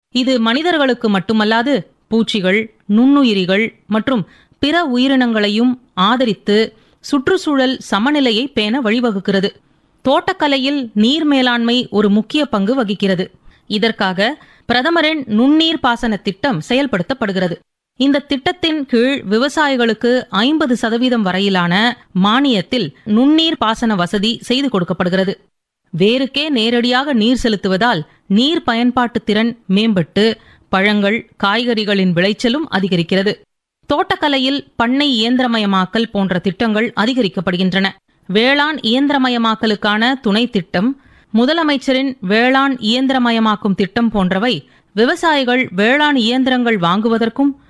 இது மனிதர்களுக்கு மட்டுமல்லாது பூச்சிகள் நுண்ணுயிரிகள் மற்றும் பிற உயிரினங்களையும் ஆதரித்து சுற்றுச்சூழல் சமநிலையை பேண வழிவகுக்கிறது தோட்டக்கலையில் நீர் மேலாண்மை ஒரு முக்கிய பங்கு வகிக்கிறது இதற்காக பிரதமரின் நுண்ணீர் பாசன திட்டம் செயல்படுத்தப்படுகிறது இந்த திட்டத்தின் கீழ் விவசாயிகளுக்கு ஐம்பது சதவீதம் வரையிலான மானியத்தில் நுண்ணீர் பாசன வசதி செய்து கொடுக்கப்படுகிறது வேருக்கே நேரடியாக நீர் செலுத்துவதால் நீர் பயன்பாட்டு திறன் மேம்பட்டு பழங்கள் காய்கறிகளின் விளைச்சலும் அதிகரிக்கிறது தோட்டக்கலையில் பண்ணை இயந்திரமயமாக்கல் போன்ற திட்டங்கள் அதிகரிக்கப்படுகின்றன வேளாண் இயந்திரமயமாக்கலுக்கான துணை திட்டம் முதலமைச்சரின் வேளாண் இயந்திரமயமாக்கும் திட்டம் போன்றவை விவசாயிகள் வேளாண் இயந்திரங்கள் வாங்குவதற்கும்